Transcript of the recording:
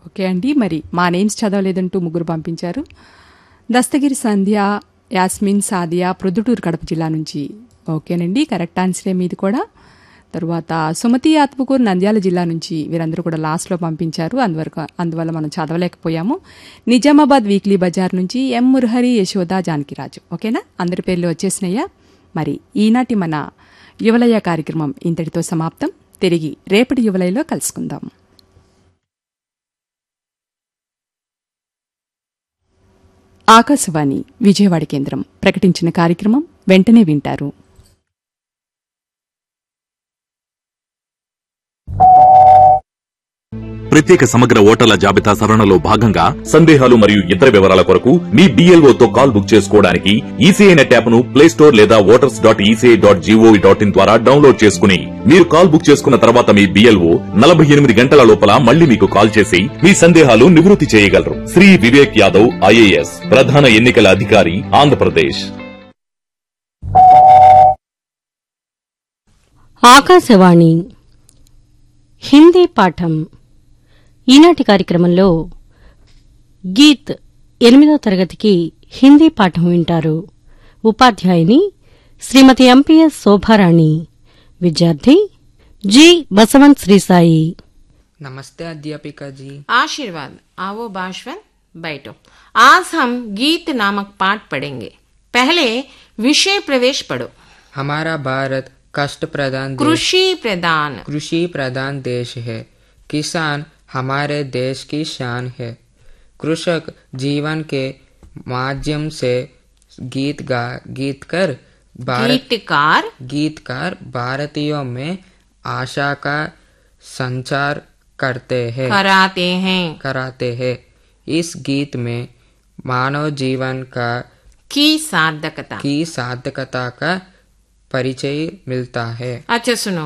okay అండి మరి మా నేమ్స్ చదవలేదంటూ ముగ్గురు పంపించారు దస్తగిరి సంధ్య యాస్మిన్ సాదియా ప్రొద్దుటూరు కడప జిల్లా నుంచి ఓకేనండి కరెక్ట్ ఆన్సరే మీది కూడా తరువాత సుమతి ఆత్మకూరు నంద్యాల జిల్లా నుంచి వీరందరూ కూడా లాస్ట్లో పంపించారు అందువరకు అందువల్ల మనం చదవలేకపోయాము నిజామాబాద్ వీక్లీ బజార్ నుంచి ఎం మురహరి యశోద జానకిరాజు ఓకేనా అందరి పేర్లు వచ్చేసినాయా మరి ఈనాటి మన యువలయ కార్యక్రమం ఇంతటితో సమాప్తం తిరిగి రేపటి యువలయలో కలుసుకుందాం ఆకాశవాణి విజయవాడ కేంద్రం ప్రకటించిన కార్యక్రమం వెంటనే వింటారు ప్రత్యేక సమగ్ర ఓటర్ల జాబితా సవరణలో భాగంగా సందేహాలు మరియు ఇతర వివరాల కొరకు మీ BLO తో కాల్ బుక్ చేసుకోవడానికి ఈసీఐ నెట్ యాప్ ను ప్లే స్టోర్ లేదా voters dot ECI dot gov dot in ద్వారా డౌన్లోడ్ చేసుకుని మీరు కాల్ బుక్ చేసుకున్న తర్వాత మీ బిఎల్ఓ నలభై ఎనిమిది గంటల లోపల మళ్ళీ మీకు కాల్ చేసి మీ సందేహాలు నివృత్తి చేయగలరు శ్రీ వివేక్ యాదవ్ ఐఏఎస్ ప్రధాన ఎన్నికల అధికారి ఆంధ్రప్రదేశ్ ఆకాశవాణి హిందీ పాఠం ఈనాటి కార్యక్రమంలో గీత్ ఎనిమిదో తరగతికి హిందీ పాఠం వింటారు ఉపాధ్యాయుని శ్రీమతి ఎంపీఎస్ శోభారాణి విద్యార్థి జి బసవంత్ శ్రీసాయి नमस्ते अध्यापिका जी आशीर्वाद आओ बाशवन बैठो आज हम गीत नामक पाठ पढ़ेंगे पहले विषय प्रवेश पढ़ो हमारा भारत कष्ट प्रधान देश कृषि प्रधान कृषि प्रधान देश है किसान हमारे देश की शान है कृषक जीवन के माध्यम से गीत गा गीत कर भारत गीतकार गीतकार भारतीयों में आशा का संचार करते हैं कराते हैं कराते हैं इस गीत में मानव जीवन का की सार्थकता की सार्थकता का परिचय मिलता है अच्छा सुनो